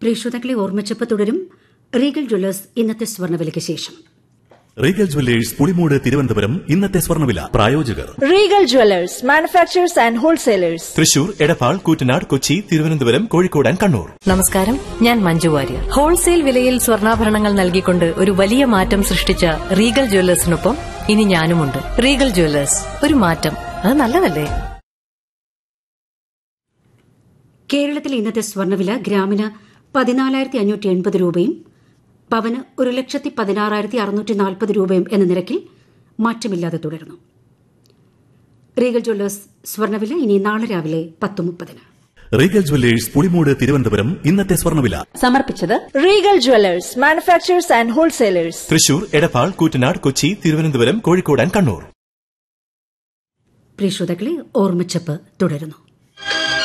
പ്രേക്ഷതാക്കളെ ഓർമ്മിച്ചപ്പ് തുടരും Regal Jewellers ഇന്നത്തെ സ്വർണ്ണവിലയ്ക്ക് ശേഷം റീഗൽ ജുവല്ലേഴ്സ് പുളിമൂട് തിരുവനന്തപുരം ഇന്നത്തെ സ്വർണ്ണവില പ്രായോജകർ Regal Jewelers, manufacturers and wholesalers. Thrissur Edappal Koottanad Kochi Thiruvananthapuram Kozhikode and Kannur നമസ്കാരം ഞാൻ മഞ്ജു വാര്യർ ഹോൾസെയിൽ വിലയിൽ സ്വർണ്ണാഭരണങ്ങൾ നൽകിക്കൊണ്ട് ഒരു വലിയ മാറ്റം സൃഷ്ടിച്ച റീഗൽ ജ്വല്ലേഴ്സിനൊപ്പം ഇനി ഞാനുമുണ്ട് റീഗൽ ജ്വല്ലേഴ്സ് ഒരു മാറ്റം അത് നല്ലതല്ലേ കേരളത്തിലെ ഇന്നത്തെ സ്വർണ്ണവില ഗ്രാമിന് പതിനാലായിരത്തി അഞ്ഞൂറ്റി എൺപത് രൂപയും പവന് ഒരു ലക്ഷത്തി പതിനാറായിരത്തി അറുന്നൂറ്റി നാൽപ്പത് രൂപയും എന്ന നിരക്കിൽ മാറ്റമില്ലാതെ തുടരുന്നു റീഗൽ ജ്വല്ലേഴ്സ് സ്വർണ്ണവില ഇനി നാളെ രാവിലെ പത്ത് മുപ്പതിന് റീഗൽ ജുവല്ലേഴ്സ് പുളിമൂട് തിരുവനന്തപുരം ഇന്നത്തെ സ്വർണ്ണവില സമർപ്പിച്ചത് Regal Jewelers, manufacturers and wholesalers. Thrissur Edappal Koottanad Kochi Thiruvananthapuram Kozhikode and Kannur പ്രിയ ശ്രോതാക്കളെ ഓർമ്മിച്ചപ്പ് തുടരുന്നു